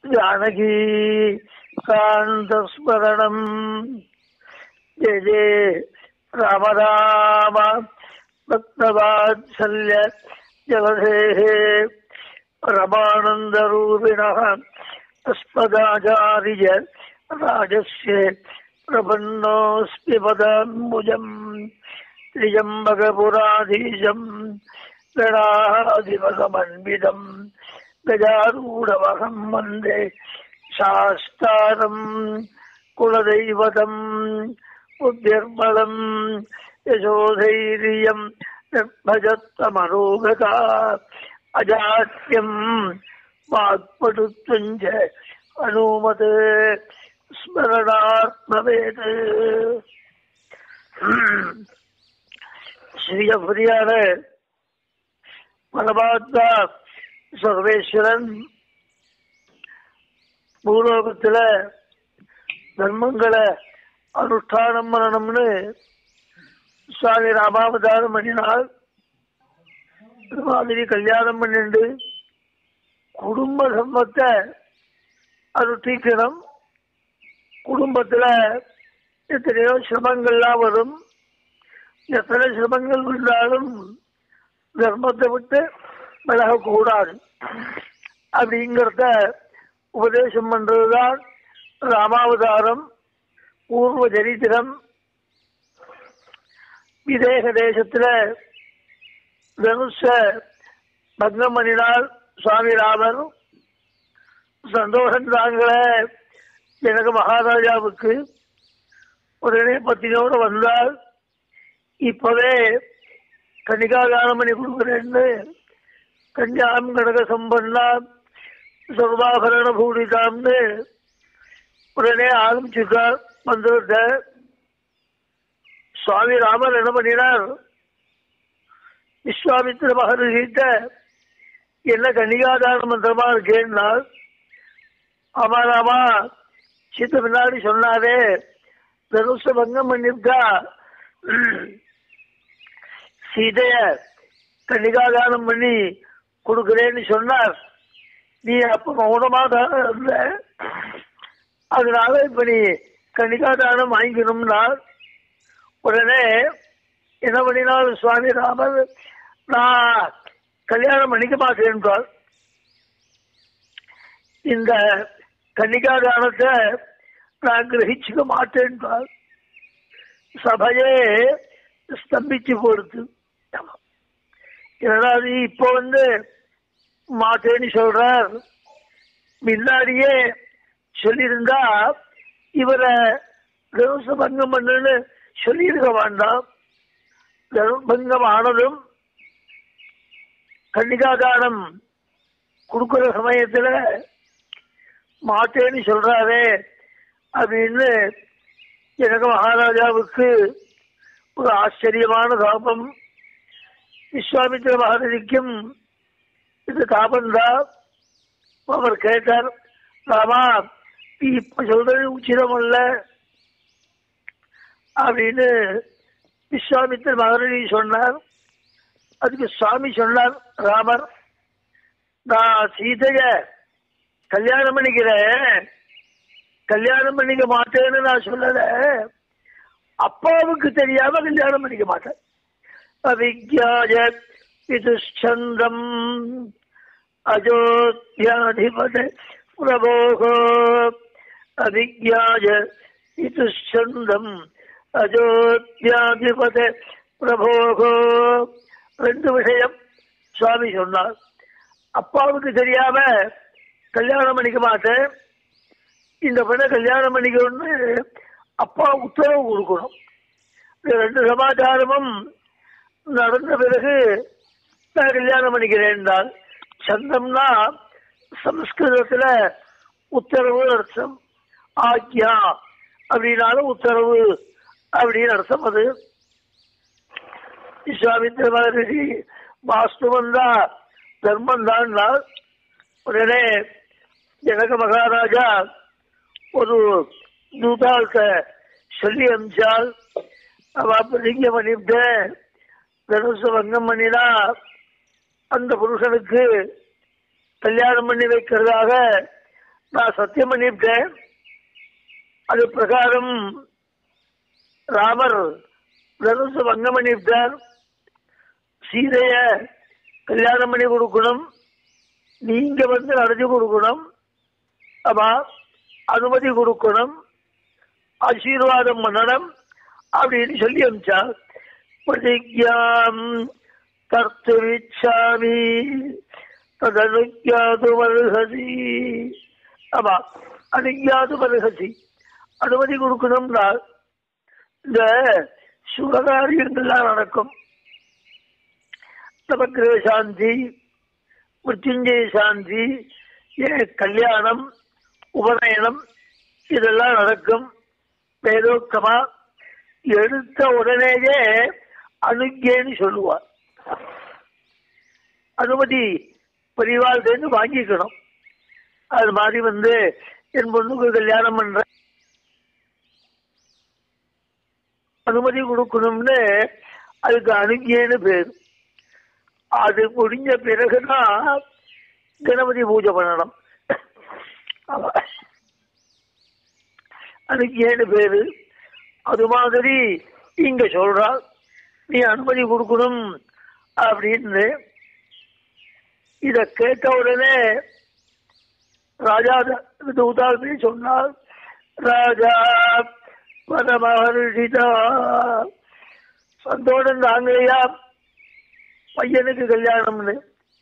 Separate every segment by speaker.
Speaker 1: ஜானகி காந்தஸ்மரணம் ஜெய ஜெய ராம ராம பக்தவாத்சல்ய ஜலதேஹே ரமானந்தரூபிணः अस्मदाचार्य राजस्य प्रपन्नोऽस्मि पदाम्बुजम् त्र्यम्बकपुराधीशम् गणाधिपसमन्वितम् गजारूढवहम् वन्दे शास्तारम् कुलदैवतम् बुद्धिर्बलम् यशोधैर्यम् निर्भजत्तमरोगता अजात्यम् वाक्पटुत्वञ्च अनुमते ஸ்மரணாத்மவேது ஸ்ரீயபுரியான பரமாத்மா சர்வேஸ்வரன் பூலோகத்துல தர்மங்களை அனுஷ்டானம் பண்ணணும்னு சுவாமி ராமாவதாரம் பண்ணினார் இது மாதிரி கல்யாணம் பண்ணிண்டு குடும்ப சம்பத்தை அனுஷ்டிக்கணும் குடும்பத்துல எத்தனையோ சிரமங்கள்லாம் வரும் எத்தனை சிரமங்கள் இருந்தாலும் தர்மத்தை விட்டு விலகக்கூடாது அப்படிங்கிறத உபதேசம் பண்றதுதான் ராமாவதாரம் பூர்வ சரித்திரம் விதேக தேசத்துல தனுஷ பக்னம் பண்ணினார் சுவாமி ராமர் சந்தோஷம் தாங்கள எனக்கு மகாராஜாவுக்கு உடனே பத்தினோடு வந்தால் இப்பவே கன்னிகாதானம் பண்ணி கொடுக்குறேன்னு கன்யாம் கடக சம்பன்னாம் சர்வாபரண பூடிதாம்னு உடனே ஆரம்பிச்சிருக்கார் வந்துவிட்ட சுவாமி ராமர் என்ன பண்ணினார் விஸ்வாமித்திர மகர்ஷிட்ட என்ன கன்னிகாதான மந்திரமா இருக்கேன்னார் ஆமா ராமா சித்த பின்னாடி சொன்னாரே தனுஷ பங்கம் பண்ணிருக்கா சீதைய கன்னிகாதானம் பண்ணி கொடுக்கிறேன்னு சொன்னார் நீ அப்ப மௌனமா தான் இருந்த அதனால இப்ப நீ கன்னிகாதானம் வாங்கிக்கணும்னா உடனே என்ன பண்ணினாலும் சுவாமி ராமர் நான் கல்யாணம் பண்ணிக்க மாட்டேன்றார் இந்த கன்னிகாதானத்தை நான் கிரகிச்சுக்க மாட்டேன்றார் சபையே ஸ்தம்பிச்சு போடுது ஏதாவது இப்போ வந்து மாட்டேன்னு சொல்றார் முன்னாடியே சொல்லியிருந்தா இவரை தனுச பங்கம் பண்ணுன்னு சொல்லியிருக்க வேண்டாம் தனுபங்கம் ஆனதும் கன்னிகாதானம் கொடுக்கிற சமயத்துல மாட்டேன்னு சொல்றாரே அப்படின்னு எனக்கு மகாராஜாவுக்கு ஒரு ஆச்சரியமான தாபம் விஸ்வாமித்திர மகாராஜிக்கும் இது தாபம்தான் அவர் கேட்டார் ராமா நீ இப்ப சொல்றது உச்சிதம் அல்ல அப்படின்னு விஸ்வாமித்திர மகாராஜி சொன்னார் அதுக்கு சுவாமி சொன்னார் ராமர் நான் சீதைய கல்யாணம் பண்ணிக்கிறேன் கல்யாணம் பண்ணிக்க மாட்டேன்னு நான் சொல்லல அப்பாவுக்கு தெரியாம கல்யாணம் பண்ணிக்க மாட்டேன் அவிஜாய பிதுஷ்சந்தம் அஜோத்யாதிபத பிரபோகோ அவிஜாய பிதுஷ்சந்தம் அஜோத்யாதிபத பிரபோகோ ரெண்டு விஷயம் சுவாமி சொன்னார் அப்பாவுக்கு தெரியாம கல்யாணம் பண்ணிக்க மாட்டேன் இந்த பெண்ணை கல்யாணம் பண்ணிக்கணும்னு அப்பா உத்தரவு கொடுக்கணும் இந்த ரெண்டு சமாச்சாரமும் நடந்த பிறகு நான் கல்யாணம் பண்ணிக்கிறேன் தான் சந்தம்னா சம்ஸ்கிருதத்துல உத்தரவு அர்த்தம் ஆக்யா அப்படின்னாலும் உத்தரவு அப்படின்னு அர்த்தம் அது விஸ்வாமித்திர மகரிஷி வாஸ்துவம் தான் தர்மம் தான் உடனே ஜனக மகாராஜா ஒரு தூதாள்கிட்ட சொல்லி அனுப்பிச்சால் அவ பிரதிஜ பண்ணிவிட்டு தனுசு வங்கம் பண்ணினா அந்த புருஷனுக்கு கல்யாணம் பண்ணி வைக்கிறதாக நான் சத்தியம் பண்ணிவிட்டேன் அது பிரகாரம் ராமர் தனுசு பங்கம் பண்ணிவிட்டார் சீதைய கல்யாணம் பண்ணி கொடுக்கணும் நீங்க வந்து நடத்தி கொடுக்கணும் ஆமா அனுமதி கொடுக்கணும் ஆசீர்வாதம் பண்ணணும் அப்படின்னு சொல்லி அனுப்பிச்சார் பிரதிஜாம் கர்த்தவிச்சாமி ததனுஜாது மருகசி ஆமா அனுஜாது மருகசி அனுமதி கொடுக்கணும்னா இந்த சுபகாரியங்கள்லாம் நடக்கும் நவக்கிரக சாந்தி மிருத்யுஞ்சய சாந்தி ஏன் கல்யாணம் உபநயனம் இதெல்லாம் நடக்கும் வேதோக்கமா எடுத்த உடனேயே அனுஜேன்னு சொல்லுவார் அனுமதி பரிவாள் சேர்ந்து வாங்கிக்கணும் அது மாதிரி வந்து என் பொண்ணுக்கு கல்யாணம் பண்ற அனுமதி கொடுக்கணும்னு அதுக்கு அனுஜேன்னு பேர் அது முடிஞ்ச பிறகுதான் கணபதி பூஜை பண்ணணும் அனுஜேன்னு பேரு அது மாதிரி இங்க சொல்றா நீ அனுமதி கொடுக்கணும் அப்படின்னு இத கேட்ட உடனே ராஜா தூதாவே சொன்னார் ராஜா பரமஹர்ஷிதா சந்தோஷம் தாங்கலையா பையனுக்கு கல்யாணம்னு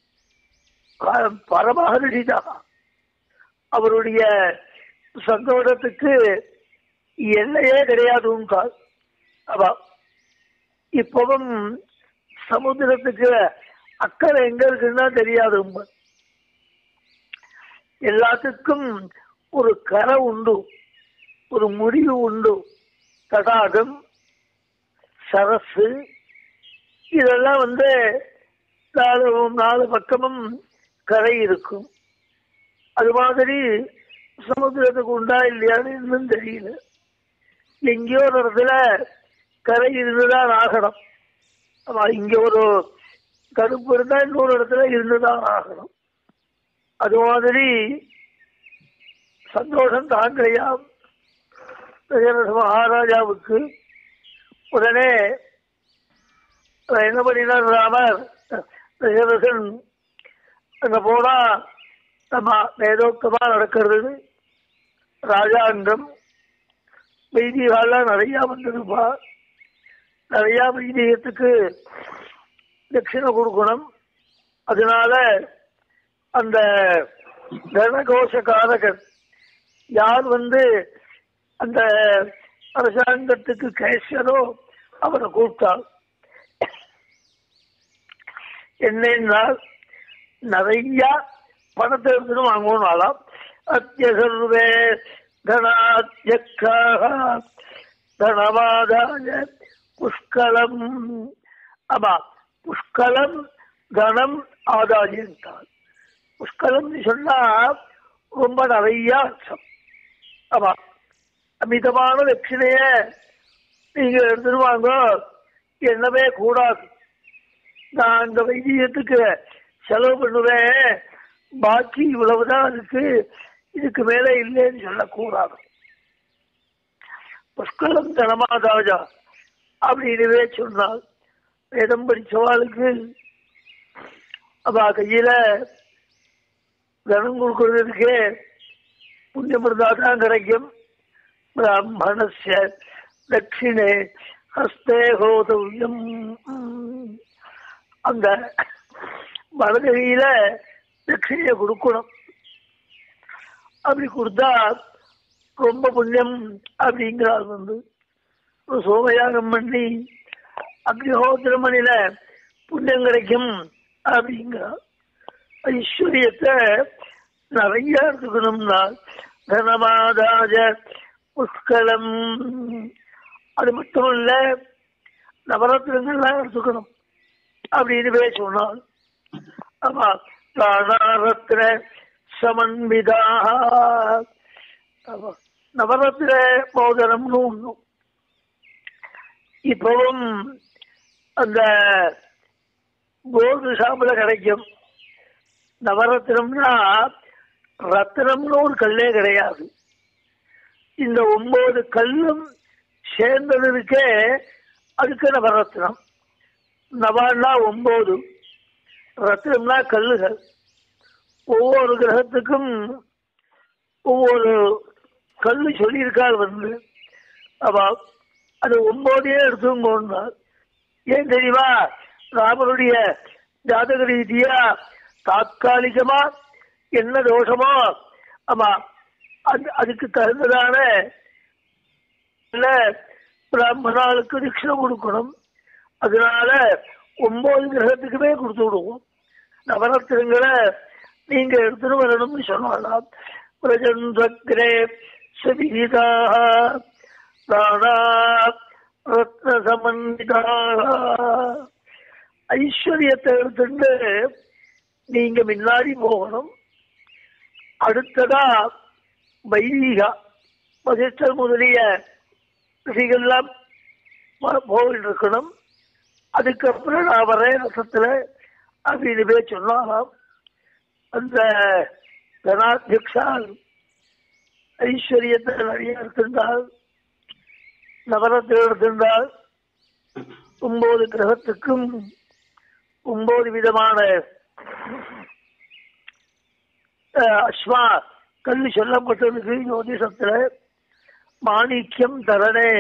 Speaker 1: பரமஹர்ஷிதா அவருடைய சந்தோஷத்துக்கு எல்லையே கிடையாதுன்றார் அவா இப்பவும் சமுத்திரத்துக்கு அக்கறை எங்க இருக்குன்னா தெரியாது எல்லாத்துக்கும் ஒரு கரை உண்டு ஒரு முடிவு உண்டு தடாகம் சரசு இதெல்லாம் வந்து நாலு நாலு பக்கமும் கரை இருக்கும் அது மாதிரி சமுத்திரத்துக்கு உண்டா இல்லையான்னு இன்னும் தெரியல எங்கேயோ ஒரு இடத்துல கரை இருந்துதான் ஆகணும் ஆமா இங்க ஒரு கருப்பு இருந்தா இன்னொரு இடத்துல இருந்துதான் ஆகணும் அது மாதிரி சந்தோஷம் தாங்கலையா தசரத மகாராஜாவுக்கு உடனே என்ன பண்ணினார் ராமர் தசரதன் அங்க போனா நம்ம வேதோக்தமா நடக்கிறது ராஜாங்கம் வைதிகாலாம் நிறைய வந்திருப்பா நிறைய வைதிகத்துக்கு தட்சிணை கொடுக்கணும் அதனால அந்த கனகோஷகாரகர் யார் வந்து அந்த அரசாங்கத்துக்கு கேஷரோ அவரை கூப்பிட்டார் என்னன்னா நிறைய பணத்தை எடுத்துட்டு வாங்கணும்னாலாம் அத்தியசர்வே தனாத்தியக்காக தனவாதாய புஷ்கலம் ஆமா புஷ்கலம் தனம் ஆதாயன்றார் புஷ்கலம்னு சொன்னா ரொம்ப நிறைய அர்த்தம் ஆமா அமிதமான தட்சிணைய நீங்க எடுத்துட்டு வாங்க என்னவே கூடாது நான் அந்த வைத்தியத்துக்கு செலவு பண்ணுவேன் பாக்கி இவ்வளவுதான் இருக்கு இதுக்கு மேல இல்லைன்னு சொல்லக்கூடாது புஷ்கலம் தனமாதாஜா அப்படின்னுவே சொன்னால் வேதம் படிச்சவாளுக்கு அவ கையில தனம் கொடுக்கறதுக்கே புண்ணியம் இருந்தா தான் கிடைக்கும் பிராமணஸ்ய தட்சிணே ஹஸ்தே ஹோதவ்யம் அந்த வலது கையில தட்சிணையை கொடுக்கணும் அப்படி கொடுத்தா ரொம்ப புண்ணியம் அப்படிங்கிறார் வந்து ஒரு சோமயாகம் பண்ணி அக்னிஹோத்திரம் பண்ணில புண்ணியம் கிடைக்கும் அப்படிங்கிறார் ஐஸ்வர்யத்தை நிறைய எடுத்துக்கணும்னா தனமாதாஜ புஷ்கலம் அது மட்டும் இல்ல நவரத்னங்கள்லாம் எடுத்துக்கணும் அப்படின்னு பேர் சொன்னால் ஆமா ராணாரத்ன சமன்விதாக ஆமா. நவரத்ன மோதனம்னு ஒண்ணு இப்பவும் அந்த கோல்டு ஷாப்ல கிடைக்கும் நவரத்னம்னா ரத்னம்னு ஒரு கல்லே கிடையாது இந்த ஒன்பது கல்லும் சேர்ந்ததற்கே அதுக்கு நவரத்னம் நவான்னா ஒன்பது ரத்னம்னா கல்லுகள் ஒவ்வொரு கிரகத்துக்கும் ஒவ்வொரு கல்லு சொல்லியிருக்கார் வந்து அவ அது ஒன்பதே எடுத்தும் போனார் ஏன் தெரியுமா ராமனுடைய ஜாதக ரீதியா தாத்காலிகமா என்ன தோஷமோ ஆமா அது அதுக்கு தகுந்ததான இல்ல பிராமணாளுக்கு தீட்சணை கொடுக்கணும் அதனால ஒன்பது கிரகத்துக்குமே கொடுத்து விடுவோம் நவரத்தினங்களை நீங்க எடுத்துட்டு வரணும்னு சொன்னாலாம் பிரஜந்தக்ரே சவிதா தானா ரத்ன சமன்விதாக ஐஸ்வர்யத்தை எடுத்துட்டு நீங்க முன்னாடி போகணும் அடுத்ததா வைதிகா வசிஷ்டர் முதலிய ரிஷிகள்லாம் போயிட்டு இருக்கணும் அதுக்கப்புறம் நான் வரேன் ரசத்துல அப்படின்னு போய் சொன்னாலாம் அந்த கணாத்தியக்ஷால் ஐஸ்வர்யத்தை நிறைய எடுத்திருந்தால் நவரத்தில் எடுத்திருந்தால் ஒன்பது கிரகத்துக்கும் ஒன்பது விதமான அஸ்மா கல் சொல்லப்பட்டிருக்கு ஜோதிஷத்துல மாணிக்கம் தரணே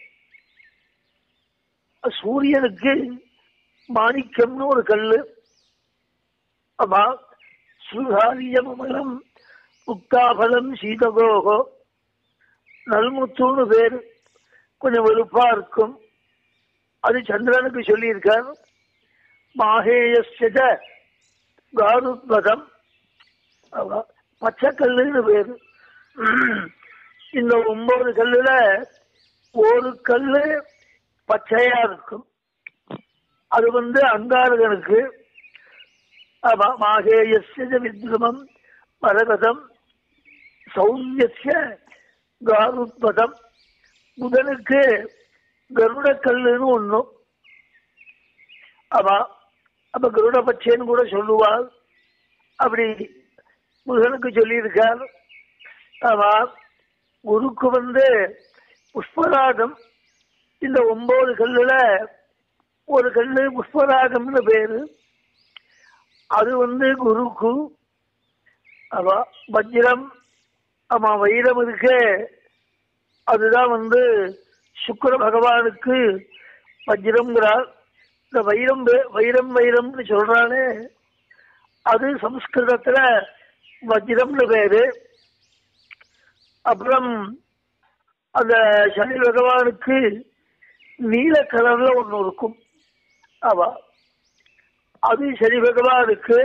Speaker 1: சூரியனுக்கு மாணிக்கம்னு ஒரு கல்லு ஆமா சுகாரியமலம் முக்தாபலம் சீதகோகோ நல்முத்துன்னு பேரு கொஞ்சம் வெளுப்பா இருக்கும் அது சந்திரனுக்கு சொல்லியிருக்கார் மாகேயஸ்ய காருத்வதம் பச்சைக்கல்லுன்னு பேரு இந்த ஒன்பது கல்லுல ஒரு கல்லு பச்சையா இருக்கும் அது வந்து அங்காரகனுக்கு மாகேயஸ்ய வித்ருமம் மரகதம் சௌமியஸ்ய காருத்வதம் புதனுக்கு கருட கல்லுன்னு ஒண்ணும் ஆமா அப்ப கருட பச்சைன்னு கூட சொல்லுவாள் அப்படி புதனுக்கு சொல்லியிருக்கார் ஆமா குருக்கு வந்து புஷ்பராகம் இந்த ஒன்பது கல்லுல ஒரு கல்லு புஷ்பராகம்னு பேரு அது வந்து குருக்கு ஆமா வஜ்ரம் ஆமா வைரம் இருக்கு அதுதான் வந்து சுக்கர பகவானுக்கு வஜ்ரம்ங்கிறார் இந்த வைரம் வைரம் வைரம்னு சொல்றானே அது சம்ஸ்கிருதத்துல வஜ்ரம்னு பேரு அப்புறம் அந்த சனி பகவானுக்கு நீல கலர்ல ஒண்ணு இருக்கும் ஆமா அது சனி பகவானுக்கு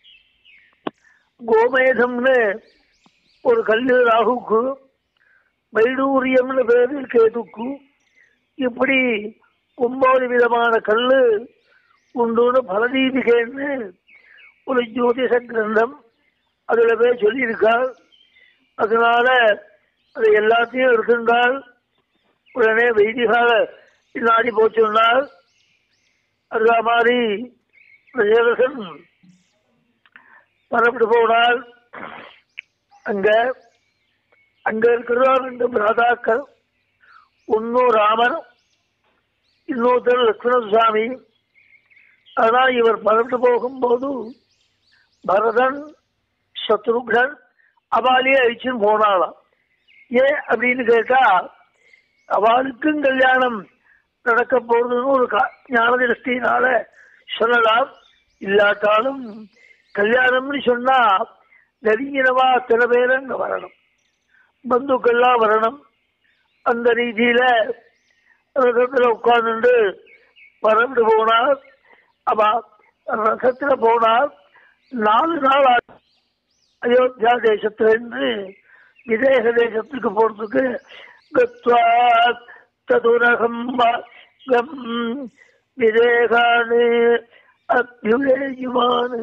Speaker 1: கோமேதம்னு ஒரு கல்லு ராகுக்கு வைடூரியம்னு பேரு கேதுக்கு இப்படி ஒன்பது விதமான கல்லு உண்டுன்னு பலதீபிகேன்னு ஒரு ஜோதிஷ கிரந்தம் அதுல போய் சொல்லியிருக்காள் அதனால அது எல்லாத்தையும் எடுத்திருந்தால் உடனே வைதிகால பின்னாடி போச்சுன்னால் அது மாதிரி விஜயரசன் பரப்பிட்டு போனால் அங்க அங்க இருக்கிறதா ரெண்டு பிராதாக்கள் ஒன்னும் ராமர் இன்னொருத்தர் லட்சுமண சுவாமி ஆனா இவர் பரப்பிட்டு போகும்போது பரதன் சத்ருகன் அவாலியே அழிச்சுன்னு போனாலாம் ஏன் அப்படின்னு கேட்டா அவளுக்கும் கல்யாணம் நடக்க போறதுன்னு ஒரு ஞான திருஷ்டினால சொல்லலாம் இல்லாட்டாலும் கல்யாணம்னு சொன்னா நெருங்கினவா சில பேர் அங்க வரணும் பந்துக்கள்லாம் வரணும் அந்த ரீதியில ரசத்துல உட்கார்ந்து பறந்து போனார் அவ ரசத்துல போனார் நாலு நாள் அயோத்தியா தேசத்திலிருந்து விதேக தேசத்துக்கு போறதுக்கு கத்வா சதுரகம் கம் விதேகானு அபியுமானு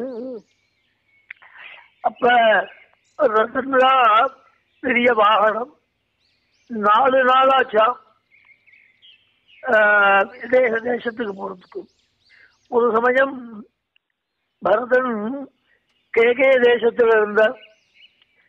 Speaker 1: அப்ப ரத்தன்லா பெரிய வாகனம் நாலு நாளாச்சா விதேக தேசத்துக்கு போறதுக்கு ஒரு சமயம் பரதன் கேகே தேசத்துல இருந்தார்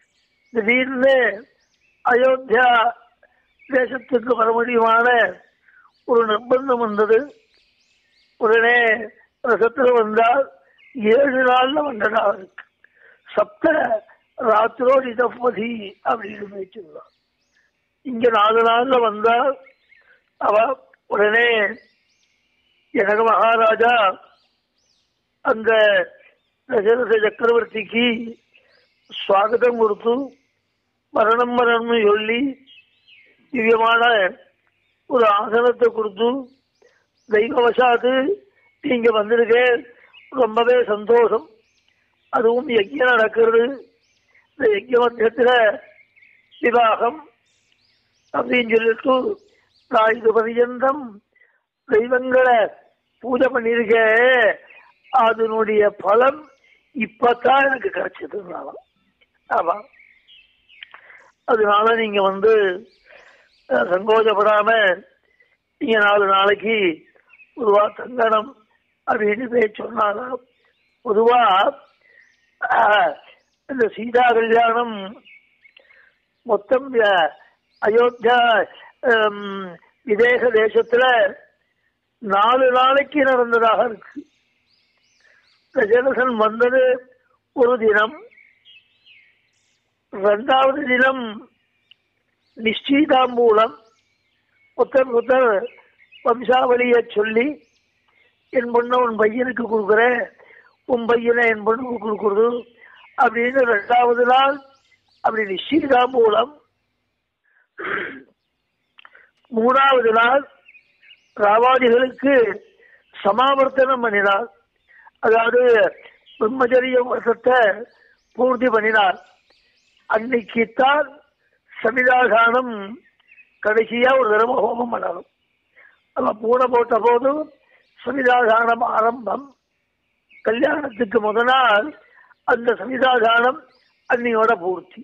Speaker 1: திடீர்னு அயோத்தியா தேசத்துக்கு வர முடியுமான ஒரு நிர்பந்தம் வந்தது உடனே ரசத்துல வந்தால் ஏழு நாள்ல வந்ததா இருக்கு சப்த ராத்திரோடி தப்பதி அப்படின்னு பேச்சுள்ளார் இங்க நாலு நாள்ல வந்தால் அவ உடனே எனக்கு மகாராஜா அந்த தசரத சக்கரவர்த்திக்கு ஸ்வாகதம் கொடுத்து மரணம் மரணம்னு சொல்லி திவ்யமான ஒரு ஆசனத்தை கொடுத்து தெய்வவசாத்து நீங்க வந்திருக்க ரொம்பவே சந்தோஷம் அதுவும் யஜ்யம் நடக்கிறது இந்த யஜ்ய மத்தியத்துல விவாகம் அப்படின்னு சொல்லிட்டு நான் இது பரியந்தம் தெய்வங்களை பூஜை பண்ணியிருக்கேன் அதனுடைய பலன் இப்பதான் எனக்கு கிடைச்சதுனால ஆமா அதனால நீங்க வந்து அஹ், சங்கோஜப்படாம நீங்க நாலு நாளைக்கு பொதுவா தங்கணும் அப்படின்னு போய் சொன்னாலும் பொதுவா அஹ், இந்த சீதா கல்யாணம் மொத்தம் அஹ், அயோத்தியா ஹம், விதேச தேசத்துல நாலு நாளைக்கு நடந்ததாக இருக்கு தசரசன் வந்தது ஒரு தினம் ரெண்டாவது தினம் நிச்சயிதாம்பூலம் ஒருத்தர் ஒருத்தர் வம்சாவளியை சொல்லி என் பொண்ணை உன் பையனுக்கு கொடுக்குறேன் உன் பையனை என் பொண்ணுக்கு கொடுக்குறது அப்படின்னு ரெண்டாவது நாள் அப்படி நிச்சயிதாம்பூலம் மூணாவது நாள் ராவாதிகளுக்கு சமாவர்த்தனம் பண்ணினார் அதாவது பிரம்மச்சரிய வருஷத்தை பூர்த்தி பண்ணினார் அன்னைக்குத்தான் சமிதாகானம் கடைசியா ஒரு தடவை ஹோமம் பண்ணணும் அவ பூனை போட்ட போது சமிதாகானம் ஆரம்பம் கல்யாணத்துக்கு முத நாள் அந்த சமிதாகானம் அன்னையோட பூர்த்தி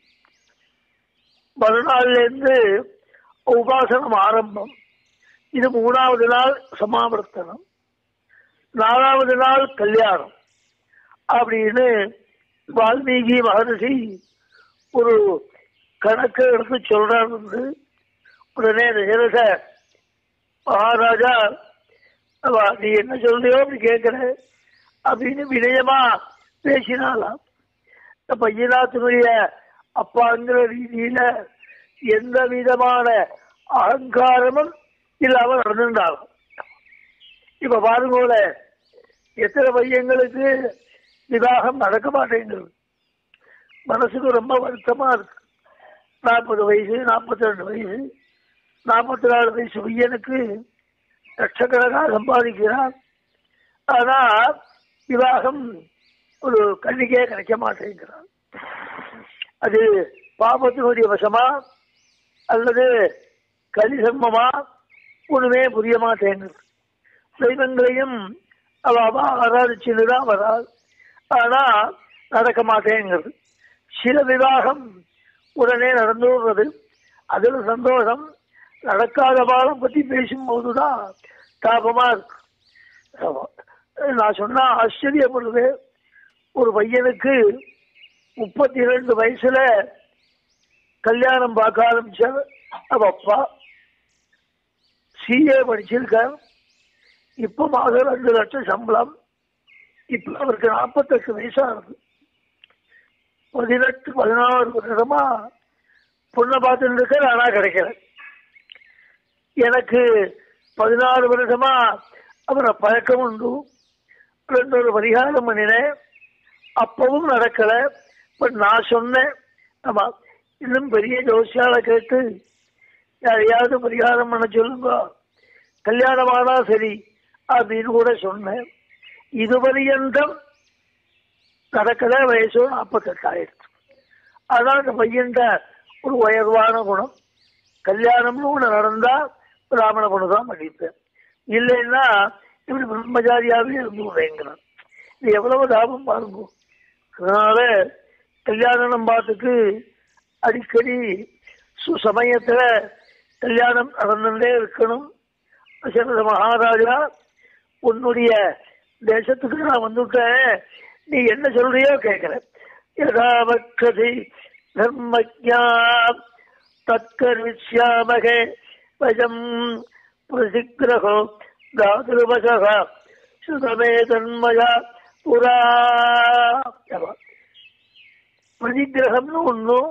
Speaker 1: மறுநாள்ல இருந்து உபாசனம் ஆரம்பம் இது மூணாவது நாள் சமாவர்த்தனம் நாலாவது நாள் கல்யாணம் அப்படின்னு வால்மீகி மகரிஷி ஒரு கணக்கு எடுத்து சொல்றாரு வந்து உடனே தசரத மகாராஜா அவ நீ என்ன சொல்றியோ அப்படி கேட்கிற அப்படின்னு வினயமா பேசினாலாம் இந்த பையனாத்தினுடைய அப்பாங்கிற ரீதியில எந்த விதமான அகங்காரமும் இல்லாம நடந்துட்டாலும் இப்ப பாருங்கோல எத்தனை பையங்களுக்கு விவாகம் நடக்க மாட்டேங்குது மனசுக்கு ரொம்ப வருத்தமா இருக்கு நாற்பது வயசு நாற்பத்தி ரெண்டு வயசு நாற்பத்தி நாலு வயசு பையனுக்கு லட்சக்கணக்காக சம்பாதிக்கிறான் ஆனா விவாகம் ஒரு கண்ணிக்கே கிடைக்க மாட்டேங்கிறான் அது பாபத்தினுடைய வசமா அல்லது கலிசம்மமா ஒண்ணுமே புரிய மாட்டேங்குது தெய்வங்களையும் அவ அவ ஆராதிச்சுன்னு தான் வராது ஆனா நடக்க மாட்டேங்கிறது சில விவாகம் உடனே நடந்து விடுறது அதுல சந்தோஷம் நடக்காத பாலம் பத்தி பேசும்போதுதான் தாபமா இருக்கு ஆமா. நான் சொன்னா ஆச்சரியப்படுது ஒரு பையனுக்கு முப்பத்தி ரெண்டு வயசுல கல்யாணம் பார்க்க ஆரம்பிச்சார் அவ அப்பா சிஏ படிச்சிருக்கார் இப்ப மாதம் ரெண்டு லட்சம் சம்பளம் இப்ப அவருக்கு நாற்பத்தெட்டு வயசாகுது பதினெட்டு பதினாறு வருஷமா பொண்ணை பார்த்துட்டு இருக்க ஆனா கிடைக்கல எனக்கு பதினாறு வருஷமா அவரை பழக்கம் உண்டு ரெண்டு ஒரு பரிகாரம் பண்ணினேன் அப்பவும் நடக்கல பட் நான் சொன்னேன் ஆமா இன்னும் பெரிய ஜோசியால கேட்டு யாரையாவது பரிகாரம் பண்ண சொல்லுங்க கல்யாணமானா சரி அப்படின்னு கூட சொன்னேன் இதுவரையந்தம் நடக்கல வயசு நாற்பத்தெட்டாயிரத்து அதான் அந்த பையன்ட ஒரு உயர்வான குணம் கல்யாணம்னு ஒண்ணு நடந்தா பிராமண பொண்ணு தான் பண்ணிப்பேன் இல்லைன்னா இப்படி பிரம்மச்சாரியாவே இருந்து விடுறேங்கிறான் இது எவ்வளவு லாபம் பாருங்க அதனால கல்யாணம் பார்த்துக்கு அடிக்கடி சுசமயத்துல கல்யாணம் நடந்துட்டே இருக்கணும் தசரத மகாராஜா உன்னுடைய தேசத்துக்கு நான் வந்துட்டேன் நீ என்ன சொல்றியோ கேட்கிறேன் யதாவக்கதி தர்மஜா தத்கர்விஷ்யாமகே வஜம் பிரசிக்கிரகோ தாதுருவசக சுதமே தன்மயா புரா பிரதிகிரகம்னு ஒன்றும்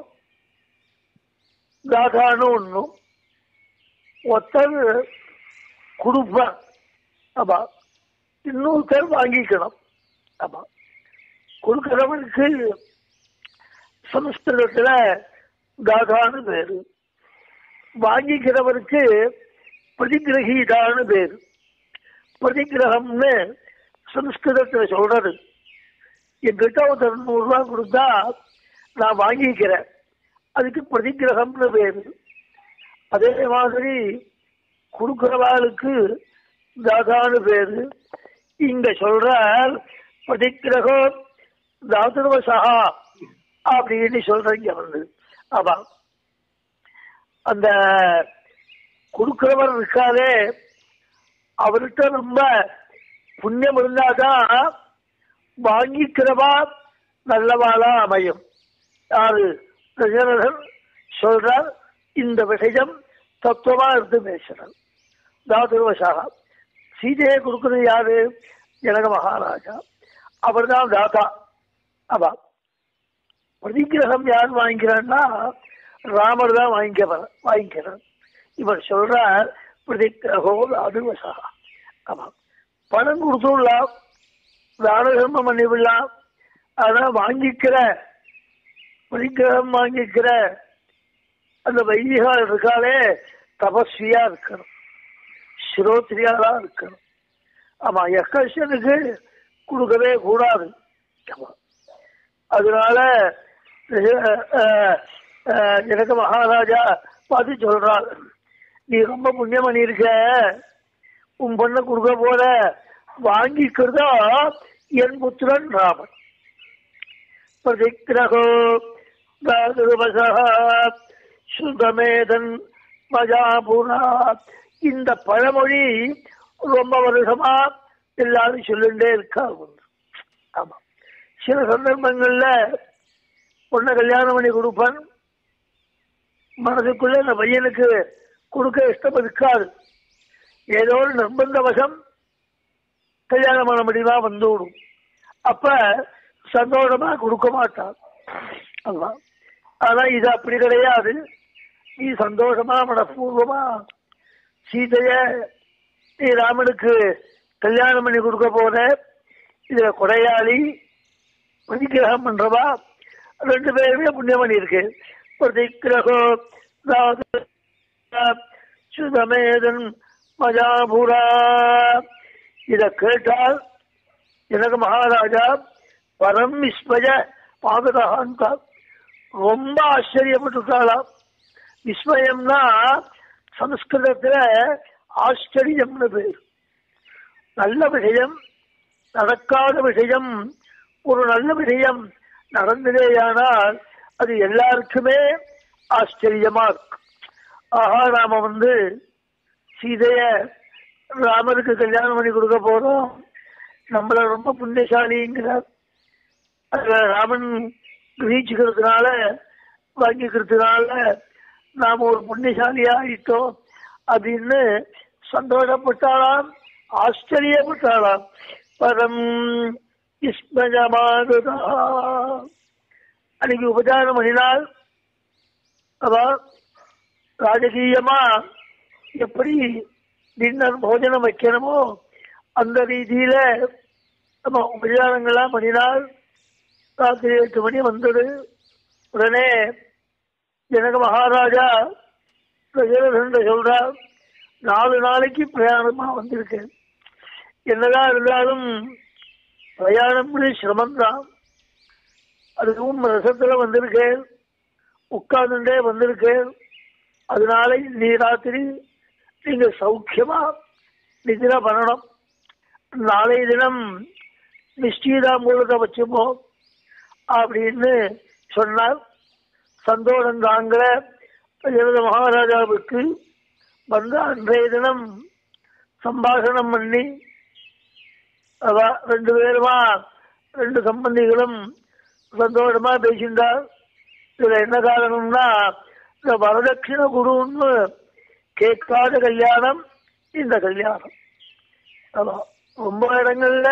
Speaker 1: காதான்னு ஒன்றும் ஒருத்தர் கொடுப்பார் ஆமா இன்னொருத்தர் வாங்கிக்கணும் ஆமா கொடுக்கிறவனுக்கு சமஸ்கிருதத்துல காதான்னு பேரு வாங்கிக்கிறவருக்கு பிரதிகிரகீதான்னு பேரு பிரதிகிரகம்னு சமஸ்கிருதத்துல சொல்றது என்கிட்ட ஒருத்தர் நூறு ரூபாய் கொடுத்தா நான் வாங்கிக்கிறேன் அதுக்கு பிரதிகிரகம்னு பேரு அதே மாதிரி கொடுக்கிறவாளுக்கு தாதான்னு பேரு இங்க சொல்ற பிரதிகிரகம் தாதுர்வசகா அப்படின்னு சொல்றீங்க வந்து ஆமா அந்த கொடுக்கிறவர் இருக்காதே அவர்கிட்ட ரொம்ப புண்ணியம் இருந்தாதான் வாங்கிக்கிறவா நல்லவாளா அமையும் யாரு தசரதன் சொல்றார் இந்த விஷயம் தத்துவமா இருந்து பேசுறார் தாதுர்வசாகா சீதையை கொடுக்கிறது யாரு ஜனக மகாராஜா அவர் தான் தாத்தா அவா பிரதிகிரகம் யார் வாங்கிக்கிறான்னா ராமர் தான் வாங்கிக்க வாங்கிக்கிறார் இவர் சொல்றார் பிரதிகிரகோ தாதுர்வசாகா ஆமா பணம் கொடுத்துடலாம் தான தர்மம் பண்ணிவிடலாம் ஆனா வாங்கிக்கிற பிரதிகிரகம் வாங்கிக்கிற அந்த வைதிகால் இருக்காளே தபஸ்வியா இருக்கணும் ஸ்ரோத்ரியாரா இருக்கணும் ஆமா எக்கஷனுக்கு கொடுக்கவே கூடாது ஆமா. அதனால எனக்கு மகாராஜா பார்த்து சொல்றாள் நீ ரொம்ப புண்ணியம் பண்ணியிருக்க உன் பொண்ணை கொடுக்க போற வாங்கிக்கிறதா என் புத்திரன் ராமன் பிரதிகிரகோ தாதுவசா சுதமேதன் மஜாபுரா இந்த பழமொழி ரொம்ப வருஷமா எல்லாரும் சொல்லிட்டே இருக்காங்க ஆமா சில சந்தர்ப்பங்கள்ல பொண்ணை கல்யாணம் பண்ணி கொடுப்பான் மனதுக்குள்ள இந்த பையனுக்கு கொடுக்க இஷ்டம் இருக்காது ஏதோ ஒரு நிர்பந்த வசம் கல்யாணம் பண்ண முடியுமா வந்து விடும் அப்ப சந்தோஷமா கொடுக்க மாட்டான் ஆமா ஆனா இது அப்படி கிடையாது நீ சந்தோஷமா மனப்பூர்வமா சீதைய நீ ராமனுக்கு கல்யாணம் பண்ணி கொடுக்க போற இதுல கொடையாளி பிரதிகிரகம் பண்றவா ரெண்டு பேருமே புண்ணியம் பண்ணியிருக்கு பிரதிகிரகோ சுதமேதன் மஜாபுரா இத கேட்டால் எனக்கு மகாராஜா பரம் விஸ்மய பாதகான்கா ரொம்ப ஆச்சரியப்பட்டுட்டாளாம் விஸ்மயம்னா சமஸ்கிருதத்துல ஆச்சரியம்னு பேர் நல்ல விஷயம் நடக்காத விஷயம் ஒரு நல்ல விஷயம் நடந்ததேயானால் அது எல்லாருக்குமே ஆச்சரியமா இருக்கும் ஆஹா நாம வந்து சீதைய ராமருக்கு கல்யாணம் பண்ணி கொடுக்க போறோம் நம்மள ரொம்ப புண்ணியசாலிங்கிறார் அதுல ராமன் கிரகிச்சுக்கிறதுனால வாங்கிக்கிறதுனால நாம ஒரு புண்ணியசாலியா ஆயிட்டோம் அப்படின்னு சந்தோஷப்பட்டாளாம் ஆச்சரியப்பட்டாளாம் பரம் விஸ்மயமானதா அன்னைக்கு உபச்சாரம் பண்ணினால் அவ ராஜகீயமா எப்படி டின்னர் போஜனம் வைக்கணுமோ அந்த ரீதியில நம்ம உபச்சாரங்கள்லாம் பண்ணினால் ராத்திரி எட்டு மணி வந்தது உடனே ஜனக மகாராஜா தசரதன் சொல்றார் நாலு நாளைக்கு பிரயாணமா வந்திருக்கேன் என்னதான் இருந்தாலும் பிரயாணம் சிரமம்தான் அதுவும் ரசத்துல வந்திருக்கேன் உட்கார்ந்துட்டே வந்திருக்கேன் அதனால நீ ராத்திரி நீங்க சௌக்கியமா நிதினா பண்ணணும் நாளைய தினம் நிச்சயதாம்பூலத்தை வச்சுப்போம் அப்படின்னு சொன்னார் சந்தோஷம் தாங்கிற ஜனத மகாராஜாவுக்கு வந்து அன்றைய தினம் சம்பாஷணம் பண்ணி அவ ரெண்டு பேருமா ரெண்டு சம்பந்திகளும் சந்தோஷமா பேசிண்டார் இதுல என்ன காரணம்னா இந்த வரதட்சிண குருன்னு கேட்காத கல்யாணம் இந்த கல்யாணம் ஆமா ரொம்ப இடங்கள்ல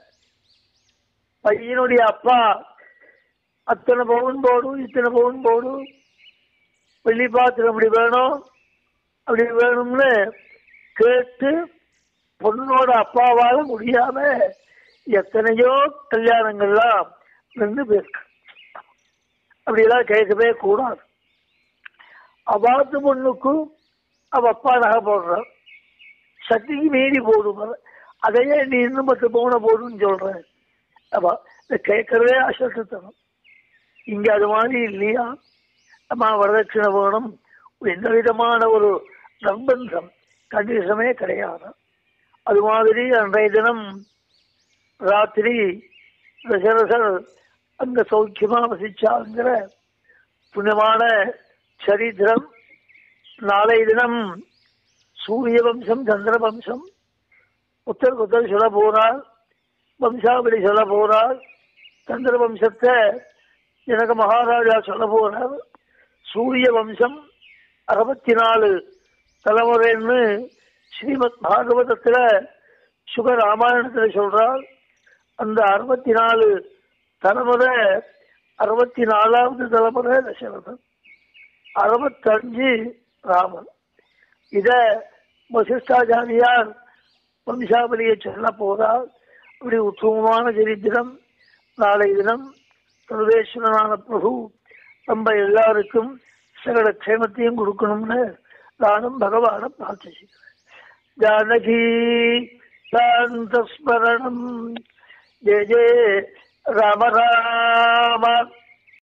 Speaker 1: பையனுடைய அப்பா அத்தனை பவுன் போடும் இத்தனை பவுன் போடும் வெள்ளி பாத்திரம் அப்படி வேணும் அப்படி வேணும்னு கேட்டு பொண்ணோட அப்பாவால முடியாம எத்தனையோ கல்யாணங்கள்லாம் நின்று போயிருக்கு அப்படியெல்லாம் கேட்கவே கூடாது அவாத்து பொண்ணுக்கும் அவ அப்பா நகை போடுறான் சக்திக்கு மீறி போடும் அதையே நீ இன்னும் பத்து பவுனை போடுன்னு சொல்ற அப்ப இதை கேட்கறதே அசட்டுத்தனம் இங்க அது மாதிரி இல்லையா அம்மா வரதட்சணை வேணும் எந்த விதமான ஒரு நிர்பந்தம் கண்டிஷனே கிடையாது அது மாதிரி அன்றைய தினம் ராத்திரி தசரசர் அங்க சௌக்கியமா வசிச்சாங்கிற புண்ணியமான சரித்திரம் நாளை தினம் சூரிய வம்சம் சந்திர வம்சம் உத்தர் உத்தர் சொல்ல போறார் வம்சாவளி சொல்ல போறார் சந்திர வம்சத்தை எனக்கு மகாராஜா சொல்ல போறார் சூரிய வம்சம் அறுபத்தி நாலு தலைமுறைன்னு ஸ்ரீமத் பாகவதத்துல சுக ராமாயணத்துல சொல்றார் அந்த அறுபத்தி நாலு தலைமுறை அறுபத்தி நாலாவது தலைமுறை தசரதன் அறுபத்தஞ்சு ராமன் இத வசிஷ்டாச்சாரியார் வம்சாவளியை சொல்ல போறார் இப்படி உத்தமமான சரித்திரம் நாளை தினம் சர்வேஸ்வரனான பிரபு நம்ம எல்லாருக்கும் சகல க்ஷேமத்தையும் கொடுக்கணும்னு நானும் பகவான பிரார்த்திச்சுக்கிறேன் ஜானகி சாந்தஸ்மரணம் ஜெய ஜெய ராம ராம